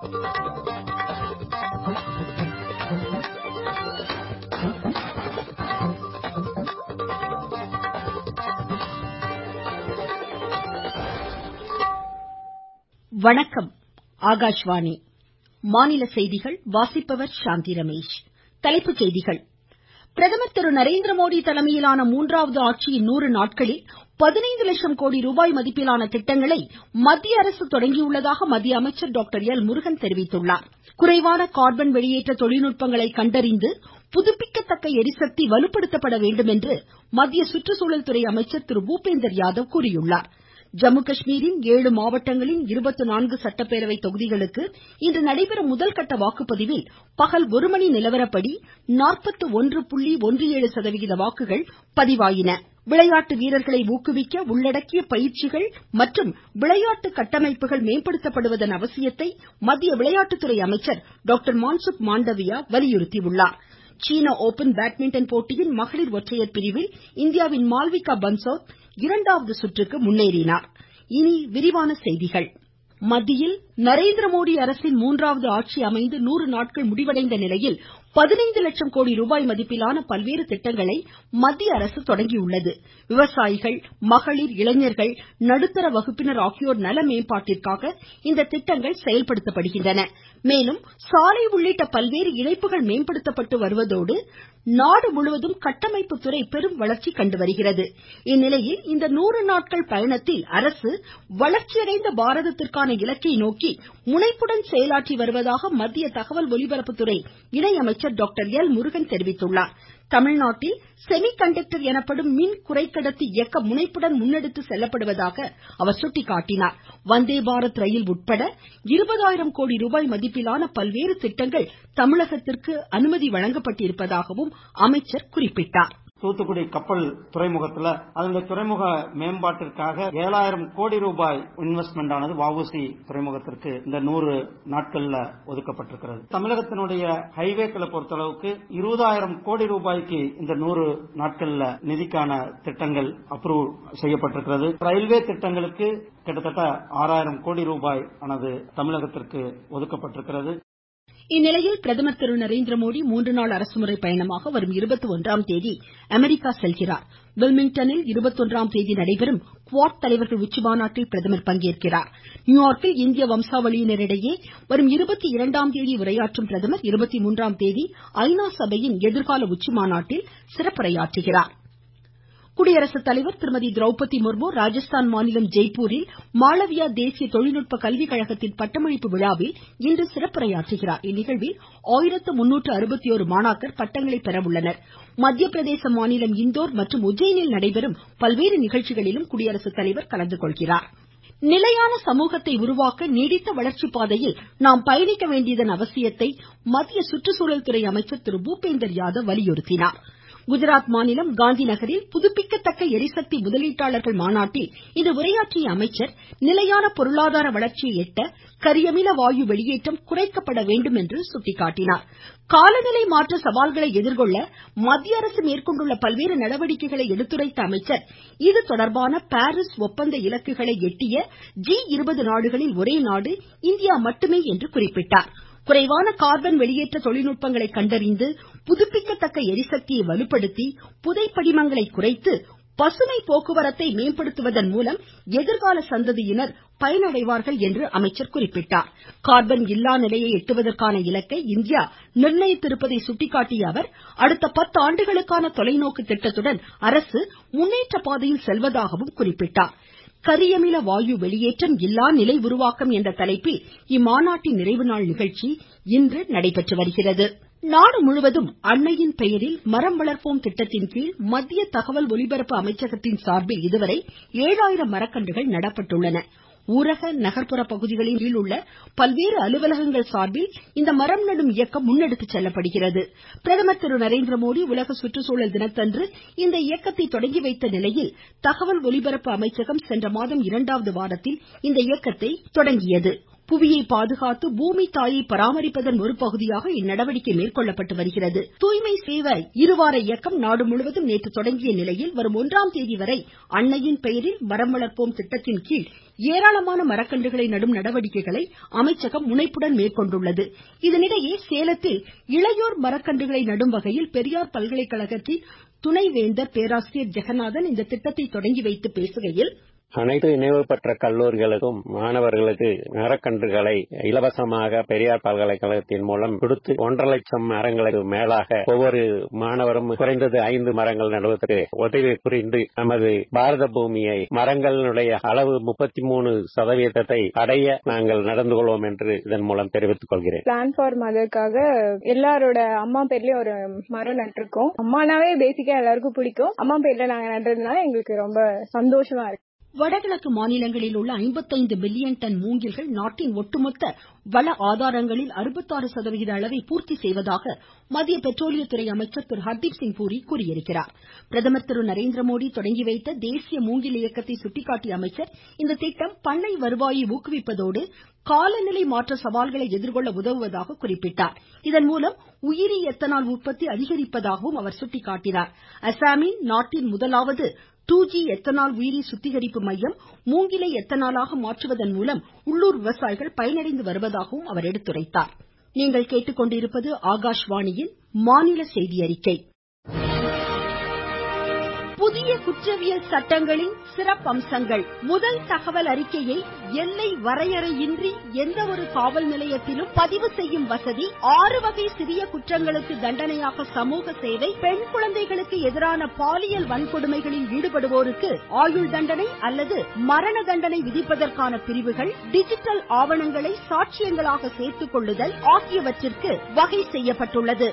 வணக்கம் ஆகாஷ்வாணி மாநில செய்திகள் வாசிப்பவர் சாந்தி ரமேஷ் தலைப்புச் செய்திகள் பிரதமர் திரு நரேந்திரமோடி தலைமையிலான மூன்றாவது ஆட்சியின் நூறு நாட்களில் பதினைந்து லட்சம் கோடி ரூபாய் மதிப்பிலான திட்டங்களை மத்திய அரசு தொடங்கியுள்ளதாக மத்திய அமைச்சர் டாக்டர் எல் முருகன் தெரிவித்துள்ளார் குறைவான கார்பன் வெளியேற்ற தொழில்நுட்பங்களை கண்டறிந்து புதுப்பிக்கத்தக்க எரிசக்தி வலுப்படுத்தப்பட வேண்டும் என்று மத்திய சுற்றுச்சூழல் துறை அமைச்சர் திரு பூபேந்தர் யாதவ் கூறியுள்ளார் ஜம்மு காஷ்மீரின் ஏழு மாவட்டங்களின் இருபத்து நான்கு சட்டப்பேரவை தொகுதிகளுக்கு இன்று நடைபெறும் முதல்கட்ட வாக்குப்பதிவில் பகல் ஒரு மணி நிலவரப்படி நாற்பத்து ஒன்று புள்ளி ஒன்று ஏழு சதவிகித வாக்குகள் பதிவாயின விளையாட்டு வீரர்களை ஊக்குவிக்க உள்ளடக்கிய பயிற்சிகள் மற்றும் விளையாட்டு கட்டமைப்புகள் மேம்படுத்தப்படுவதன் அவசியத்தை மத்திய விளையாட்டுத்துறை அமைச்சர் டாக்டர் மான்சுக் மாண்டவியா வலியுறுத்தியுள்ளார் சீன ஓபன் பேட்மிண்டன் போட்டியின் மகளிர் ஒற்றையர் பிரிவில் இந்தியாவின் மால்விகா பன்சோத் இரண்டாவது சுற்றுக்கு முன்னேறினார் இனி விரிவான செய்திகள் மத்தியில் நரேந்திரமோடி அரசின் மூன்றாவது ஆட்சி அமைந்து நூறு நாட்கள் முடிவடைந்த நிலையில் பதினைந்து லட்சம் கோடி ரூபாய் மதிப்பிலான பல்வேறு திட்டங்களை மத்திய அரசு தொடங்கியுள்ளது விவசாயிகள் மகளிர் இளைஞர்கள் நடுத்தர வகுப்பினர் ஆகியோர் நல மேம்பாட்டிற்காக இந்த திட்டங்கள் செயல்படுத்தப்படுகின்றன மேலும் சாலை உள்ளிட்ட பல்வேறு இணைப்புகள் மேம்படுத்தப்பட்டு வருவதோடு நாடு முழுவதும் கட்டமைப்பு துறை பெரும் வளர்ச்சி கண்டு வருகிறது இந்நிலையில் இந்த நூறு நாட்கள் பயணத்தில் அரசு வளர்ச்சியடைந்த பாரதத்திற்கான இலக்கை நோக்கி முனைப்புடன் செயலாற்றி வருவதாக மத்திய தகவல் ஒலிபரப்புத்துறை இணை அமைச்சர் டாக்டர் எல் முருகன் தெரிவித்துள்ளார் தமிழ்நாட்டில் செமி கண்டக்டர் எனப்படும் மின் குறைக்கடத்தி இயக்கம் முனைப்புடன் முன்னெடுத்து செல்லப்படுவதாக அவர் சுட்டிக்காட்டினார் வந்தே பாரத் ரயில் உட்பட இருபதாயிரம் கோடி ரூபாய் மதிப்பிலான பல்வேறு திட்டங்கள் தமிழகத்திற்கு அனுமதி வழங்கப்பட்டிருப்பதாகவும் அமைச்சர் குறிப்பிட்டார் தூத்துக்குடி கப்பல் துறைமுகத்துல அதனுடைய துறைமுக மேம்பாட்டிற்காக ஏழாயிரம் கோடி ரூபாய் இன்வெஸ்ட்மெண்ட் ஆனது வஉசி துறைமுகத்திற்கு இந்த நூறு நாட்கள்ல ஒதுக்கப்பட்டிருக்கிறது தமிழகத்தினுடைய ஹைவேக்களை பொறுத்தளவுக்கு இருபதாயிரம் கோடி ரூபாய்க்கு இந்த நூறு நாட்கள்ல நிதிக்கான திட்டங்கள் அப்ரூவ் செய்யப்பட்டிருக்கிறது ரயில்வே திட்டங்களுக்கு கிட்டத்தட்ட ஆறாயிரம் கோடி ரூபாய் ஆனது தமிழகத்திற்கு ஒதுக்கப்பட்டிருக்கிறது இந்நிலையில் பிரதமர் திரு நரேந்திரமோடி மூன்று நாள் அரசுமுறை பயணமாக வரும் இருபத்தி ஒன்றாம் தேதி அமெரிக்கா செல்கிறார் வில்மிங்டனில் இருபத்தி ஒன்றாம் தேதி நடைபெறும் குவாட் தலைவர்கள் உச்சிமாநாட்டில் பிரதமர் பங்கேற்கிறார் நியூயார்க்கில் இந்திய வம்சாவளியினரிடையே வரும் இருபத்தி இரண்டாம் தேதி உரையாற்றும் பிரதமர் இருபத்தி மூன்றாம் தேதி ஐநா சபையின் எதிர்கால உச்சிமாநாட்டில் சிறப்புரையாற்றுகிறார் குடியரசுத் தலைவர் திருமதி திரௌபதி முர்மு ராஜஸ்தான் மாநிலம் ஜெய்ப்பூரில் மாளவியா தேசிய தொழில்நுட்ப கல்விக் கழகத்தின் பட்டமளிப்பு விழாவில் இன்று சிறப்புரையாற்றுகிறார் இந்நிகழ்வில் ஆயிரத்து முன்னூற்று அறுபத்தோரு மாணாக்கர் பட்டங்களை பெற உள்ளனர் மத்திய பிரதேச மாநிலம் இந்தோர் மற்றும் உஜ்ஜைனில் நடைபெறும் பல்வேறு நிகழ்ச்சிகளிலும் குடியரசுத் தலைவர் கலந்து கொள்கிறார் நிலையான சமூகத்தை உருவாக்க நீடித்த வளர்ச்சி பாதையில் நாம் பயணிக்க வேண்டியதன் அவசியத்தை மத்திய சுற்றுச்சூழல் துறை அமைச்சர் திரு பூபேந்தர் யாதவ் வலியுறுத்தினார் குஜராத் மாநிலம் காந்தி நகரில் புதுப்பிக்கத்தக்க எரிசக்தி முதலீட்டாளர்கள் மாநாட்டில் இன்று உரையாற்றிய அமைச்சர் நிலையான பொருளாதார வளர்ச்சியை எட்ட கரியமில வாயு வெளியேற்றம் குறைக்கப்பட வேண்டும் என்று சுட்டிக்காட்டினார் காலநிலை மாற்ற சவால்களை எதிர்கொள்ள மத்திய அரசு மேற்கொண்டுள்ள பல்வேறு நடவடிக்கைகளை எடுத்துரைத்த அமைச்சர் இது தொடர்பான பாரீஸ் ஒப்பந்த இலக்குகளை எட்டிய ஜி இருபது நாடுகளில் ஒரே நாடு இந்தியா மட்டுமே என்று குறிப்பிட்டார் குறைவான கார்பன் வெளியேற்ற தொழில்நுட்பங்களை கண்டறிந்து புதுப்பிக்கத்தக்க எரிசக்தியை வலுப்படுத்தி புதைப்படிமங்களை குறைத்து பசுமை போக்குவரத்தை மேம்படுத்துவதன் மூலம் எதிர்கால சந்ததியினர் பயனடைவார்கள் என்று அமைச்சர் குறிப்பிட்டார் கார்பன் இல்லா நிலையை எட்டுவதற்கான இலக்கை இந்தியா நிர்ணயித்திருப்பதை சுட்டிக்காட்டிய அவர் அடுத்த பத்து ஆண்டுகளுக்கான தொலைநோக்கு திட்டத்துடன் அரசு முன்னேற்ற பாதையில் செல்வதாகவும் குறிப்பிட்டார் கரியமில வாயு வெளியேற்றம் இல்லா நிலை உருவாக்கம் என்ற தலைப்பில் இம்மாநாட்டின் நிறைவு நாள் நிகழ்ச்சி இன்று நடைபெற்று வருகிறது நாடு முழுவதும் அன்னையின் பெயரில் மரம் வளர்ப்போம் திட்டத்தின் கீழ் மத்திய தகவல் ஒலிபரப்பு அமைச்சகத்தின் சார்பில் இதுவரை ஏழாயிரம் மரக்கன்றுகள் நடப்பட்டுள்ளன ஊரக நகர்ப்புற பகுதிகளின் கீழ் உள்ள பல்வேறு அலுவலகங்கள் சார்பில் இந்த மரம் நடும் இயக்கம் முன்னெடுத்துச் செல்லப்படுகிறது பிரதமர் திரு நரேந்திரமோடி உலக சுற்றுச்சூழல் தினத்தன்று இந்த இயக்கத்தை தொடங்கி வைத்த நிலையில் தகவல் ஒலிபரப்பு அமைச்சகம் சென்ற மாதம் இரண்டாவது வாரத்தில் இந்த இயக்கத்தை தொடங்கியது புவியை பாதுகாத்து பூமி தாயை பராமரிப்பதன் ஒரு பகுதியாக இந்நடவடிக்கை மேற்கொள்ளப்பட்டு வருகிறது தூய்மை சேவை இருவார இயக்கம் நாடு முழுவதும் நேற்று தொடங்கிய நிலையில் வரும் ஒன்றாம் தேதி வரை அன்னையின் பெயரில் மரம் வளர்ப்போம் திட்டத்தின் கீழ் ஏராளமான மரக்கன்றுகளை நடும் நடவடிக்கைகளை அமைச்சகம் முனைப்புடன் மேற்கொண்டுள்ளது இதனிடையே சேலத்தில் இளையோர் மரக்கன்றுகளை நடும் வகையில் பெரியார் பல்கலைக்கழகத்தின் துணைவேந்தர் பேராசிரியர் ஜெகநாதன் இந்த திட்டத்தை தொடங்கி வைத்து பேசுகையில் அனைத்து இணைவு பெற்ற கல்லூரிகளுக்கும் மாணவர்களுக்கு மரக்கன்றுகளை இலவசமாக பெரியார் பல்கலைக்கழகத்தின் மூலம் கொடுத்து ஒன்றரை லட்சம் மரங்களுக்கு மேலாக ஒவ்வொரு மாணவரும் குறைந்தது ஐந்து மரங்கள் நடுவதற்கு உதவி புரிந்து நமது பாரத பூமியை மரங்களுடைய அளவு முப்பத்தி மூணு சதவீதத்தை அடைய நாங்கள் நடந்து கொள்வோம் என்று இதன் மூலம் தெரிவித்துக் கொள்கிறேன் பிளான் ஃபார் மதர்க்காக எல்லாரோட அம்மா பேர்லயும் ஒரு மரம் நட்டிருக்கோம் அம்மானாவே பேசிக்கா எல்லாருக்கும் பிடிக்கும் அம்மா பேர்ல நாங்க நடுறதுனால எங்களுக்கு ரொம்ப சந்தோஷமா இருக்கு வடகிழக்கு மாநிலங்களில் உள்ள ஐம்பத்தைந்து மில்லியன் டன் மூங்கில்கள் நாட்டின் ஒட்டுமொத்த வள ஆதாரங்களில் அறுபத்தாறு சதவிகித அளவை பூர்த்தி செய்வதாக மத்திய பெட்ரோலியத்துறை அமைச்சர் திரு ஹர்தீப் சிங் பூரி கூறியிருக்கிறார் பிரதமர் திரு நரேந்திரமோடி தொடங்கி வைத்த தேசிய மூங்கில் இயக்கத்தை சுட்டிக்காட்டிய அமைச்சர் இந்த திட்டம் பண்ணை வருவாயை ஊக்குவிப்பதோடு காலநிலை மாற்ற சவால்களை எதிர்கொள்ள உதவுவதாக குறிப்பிட்டார் இதன் மூலம் உயிரி எத்தனால் உற்பத்தி அதிகரிப்பதாகவும் அவர் சுட்டிக்காட்டினார் அசாமின் நாட்டின் முதலாவது டூ ஜி எத்தனால் உயிரி சுத்திகரிப்பு மையம் மூங்கிலை எத்தனாலாக மாற்றுவதன் மூலம் உள்ளூர் விவசாயிகள் பயனடைந்து வருவதாகவும் அவர் எடுத்துரைத்தார் நீங்கள் கேட்டுக்கொண்டிருப்பது ஆகாஷ்வாணியின் மாநில செய்தி அறிக்கை புதிய குற்றவியல் சட்டங்களின் சிறப்பம்சங்கள் முதல் தகவல் அறிக்கையை எல்லை வரையறையின்றி எந்த ஒரு காவல் நிலையத்திலும் பதிவு செய்யும் வசதி ஆறு வகை சிறிய குற்றங்களுக்கு தண்டனையாக சமூக சேவை பெண் குழந்தைகளுக்கு எதிரான பாலியல் வன்கொடுமைகளில் ஈடுபடுவோருக்கு ஆயுள் தண்டனை அல்லது மரண தண்டனை விதிப்பதற்கான பிரிவுகள் டிஜிட்டல் ஆவணங்களை சாட்சியங்களாக சேர்த்துக் கொள்ளுதல் ஆகியவற்றிற்கு வகை செய்யப்பட்டுள்ளது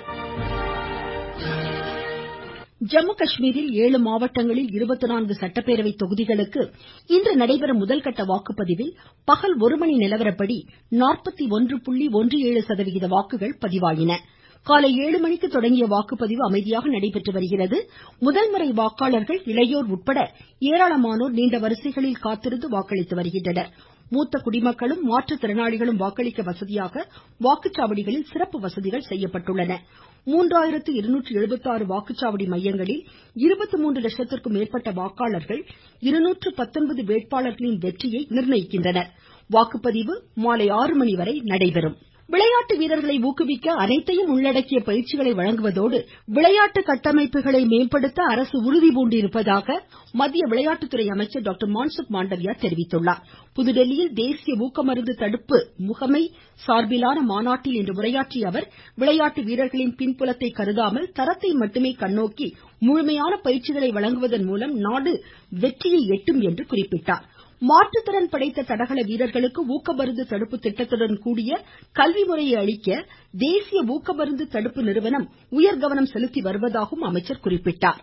ஜம்மு காஷ்மீரில் ஏழு மாவட்டங்களில் இருபத்தி நான்கு சட்டப்பேரவை தொகுதிகளுக்கு இன்று நடைபெறும் முதல்கட்ட வாக்குப்பதிவில் பகல் ஒரு மணி நிலவரப்படி நாற்பத்தி ஒன்று புள்ளி ஒன்று ஏழு சதவிகித வாக்குகள் பதிவாயின காலை ஏழு மணிக்கு தொடங்கிய வாக்குப்பதிவு அமைதியாக நடைபெற்று வருகிறது முதல் முறை வாக்காளர்கள் இளையோர் உட்பட ஏராளமானோர் நீண்ட வரிசைகளில் காத்திருந்து வாக்களித்து வருகின்றனர் மூத்த குடிமக்களும் மாற்றுத்திறனாளிகளும் வாக்களிக்க வசதியாக வாக்குச்சாவடிகளில் சிறப்பு வசதிகள் செய்யப்பட்டுள்ளன மூன்றாயிரத்து இருநூற்று எழுபத்தாறு வாக்குச்சாவடி மையங்களில் இருபத்தி மூன்று லட்சத்திற்கும் மேற்பட்ட வாக்காளர்கள் இருநூற்று பத்தொன்பது வேட்பாளர்களின் வெற்றியை நிர்ணயிக்கின்றனர் வாக்குப்பதிவு மாலை ஆறு மணி வரை நடைபெறும் விளையாட்டு வீரர்களை ஊக்குவிக்க அனைத்தையும் உள்ளடக்கிய பயிற்சிகளை வழங்குவதோடு விளையாட்டு கட்டமைப்புகளை மேம்படுத்த அரசு உறுதி பூண்டிருப்பதாக மத்திய விளையாட்டுத்துறை அமைச்சர் டாக்டர் மான்சுக் மாண்டவியா தெரிவித்துள்ளார் புதுதில்லியில் தேசிய ஊக்கமருந்து தடுப்பு முகமை சார்பிலான மாநாட்டில் இன்று உரையாற்றிய அவர் விளையாட்டு வீரர்களின் பின்புலத்தை கருதாமல் தரத்தை மட்டுமே கண்ணோக்கி முழுமையான பயிற்சிகளை வழங்குவதன் மூலம் நாடு வெற்றியை எட்டும் என்று குறிப்பிட்டார் மாற்றுத்திறன் படைத்த தடகள வீரர்களுக்கு ஊக்கமருந்து தடுப்பு திட்டத்துடன் கூடிய கல்வி முறையை அளிக்க தேசிய ஊக்கமருந்து தடுப்பு நிறுவனம் உயர்கவனம் செலுத்தி வருவதாகவும் அமைச்சர் குறிப்பிட்டார்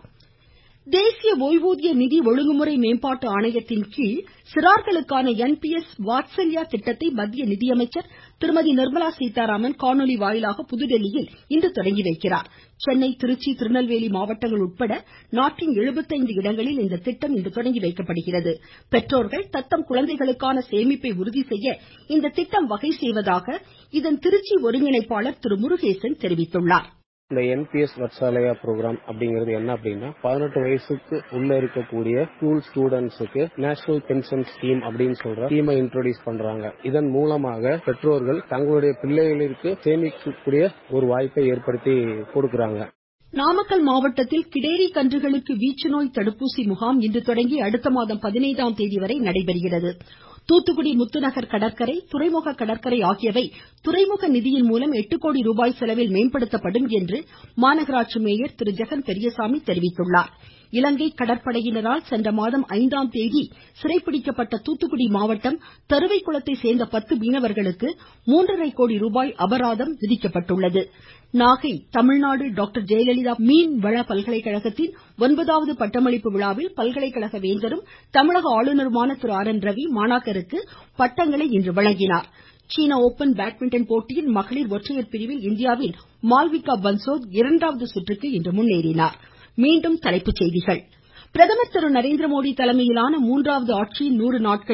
தேசிய ஓய்வூதிய நிதி ஒழுங்குமுறை மேம்பாட்டு ஆணையத்தின் கீழ் சிறார்களுக்கான என் பி எஸ் வாத்சல்யா திட்டத்தை மத்திய நிதியமைச்சர் திருமதி நிர்மலா சீதாராமன் காணொலி வாயிலாக புதுதில்லியில் இன்று தொடங்கி வைக்கிறார் சென்னை திருச்சி திருநெல்வேலி மாவட்டங்கள் உட்பட நாட்டின் எழுபத்தைந்து இடங்களில் இந்த திட்டம் இன்று தொடங்கி வைக்கப்படுகிறது பெற்றோர்கள் தத்தம் குழந்தைகளுக்கான சேமிப்பை உறுதி செய்ய இந்த திட்டம் வகை செய்வதாக இதன் திருச்சி ஒருங்கிணைப்பாளர் திரு முருகேசன் தெரிவித்துள்ளார் இந்த என்பிஎஸ் வத்சாலயா ப்ரோக்ராம் அப்படிங்கிறது என்ன அப்படின்னா பதினெட்டு வயசுக்கு உள்ள இருக்கக்கூடிய ஸ்கூல் ஸ்டூடெண்ட்ஸுக்கு நேஷனல் பென்ஷன் ஸ்கீம் அப்படின்னு சொல்ற ஸ்கீமை இன்ட்ரோடியூஸ் பண்றாங்க இதன் மூலமாக பெற்றோர்கள் தங்களுடைய பிள்ளைகளுக்கு சேமிக்கக்கூடிய ஒரு வாய்ப்பை ஏற்படுத்தி கொடுக்கறாங்க நாமக்கல் மாவட்டத்தில் கிடேரி கன்றுகளுக்கு வீச்சு நோய் தடுப்பூசி முகாம் இன்று தொடங்கி அடுத்த மாதம் பதினைந்தாம் தேதி வரை நடைபெறுகிறது தூத்துக்குடி முத்துநகர் கடற்கரை துறைமுக கடற்கரை ஆகியவை துறைமுக நிதியின் மூலம் எட்டு கோடி ரூபாய் செலவில் மேம்படுத்தப்படும் என்று மாநகராட்சி மேயர் திரு ஜெகன் பெரியசாமி தெரிவித்துள்ளார் இலங்கை கடற்படையினரால் சென்ற மாதம் ஐந்தாம் தேதி சிறைப்பிடிக்கப்பட்ட தூத்துக்குடி மாவட்டம் தருவைக்குளத்தை சேர்ந்த பத்து மீனவர்களுக்கு மூன்றரை கோடி ரூபாய் அபராதம் விதிக்கப்பட்டுள்ளது நாகை தமிழ்நாடு டாக்டர் ஜெயலலிதா மீன்வள பல்கலைக்கழகத்தின் ஒன்பதாவது பட்டமளிப்பு விழாவில் பல்கலைக்கழக வேந்தரும் தமிழக ஆளுநருமான திரு ஆர் என் ரவி மாணாக்கருக்கு பட்டங்களை இன்று வழங்கினார் சீன ஓபன் பேட்மிண்டன் போட்டியின் மகளிர் ஒற்றையர் பிரிவில் இந்தியாவின் மால்விகா பன்சோத் இரண்டாவது சுற்றுக்கு இன்று முன்னேறினார் மீண்டும் தலைப்புச் செய்திகள் பிரதமர் திரு நரேந்திரமோடி தலைமையிலான மூன்றாவது ஆட்சியின் நூறு நாட்களில்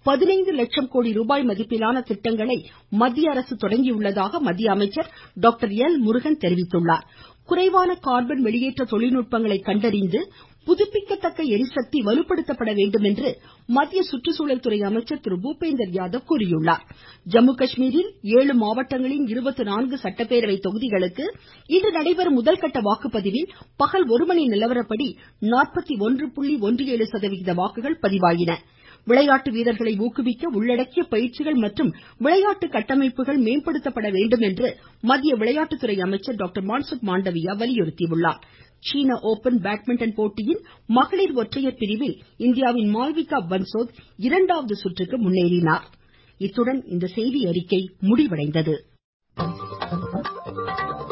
பதினைந்து லட்சம் கோடி ரூபாய் மதிப்பிலான திட்டங்களை மத்திய அரசு தொடங்கியுள்ளதாக மத்திய அமைச்சர் டாக்டர் எல் முருகன் தெரிவித்துள்ளார் குறைவான கார்பன் வெளியேற்ற தொழில்நுட்பங்களை கண்டறிந்து புதுப்பிக்கத்தக்க எரிசக்தி வலுப்படுத்தப்பட வேண்டும் என்று மத்திய சுற்றுச்சூழல் துறை அமைச்சர் திரு பூபேந்தர் யாதவ் கூறியுள்ளார் ஜம்மு காஷ்மீரில் ஏழு மாவட்டங்களின் இருபத்தி நான்கு சட்டப்பேரவை தொகுதிகளுக்கு இன்று நடைபெறும் முதல்கட்ட வாக்குப்பதிவில் பகல் ஒரு மணி நிலவரப்படி நாற்பத்தி ஒன்று புள்ளி ஒன்று ஏழு சதவிகித வாக்குகள் பதிவாயின விளையாட்டு வீரர்களை ஊக்குவிக்க உள்ளடக்கிய பயிற்சிகள் மற்றும் விளையாட்டு கட்டமைப்புகள் மேம்படுத்தப்பட வேண்டும் என்று மத்திய விளையாட்டுத்துறை அமைச்சர் டாக்டர் மான்சுக் மாண்டவியா வலியுறுத்தியுள்ளார் சீன ஓபன் பேட்மிண்டன் போட்டியின் மகளிர் ஒற்றையர் பிரிவில் இந்தியாவின் மால்விகா பன்சோத் இரண்டாவது சுற்றுக்கு முன்னேறினார் இத்துடன் இந்த செய்தியறிக்கை முடிவடைந்தது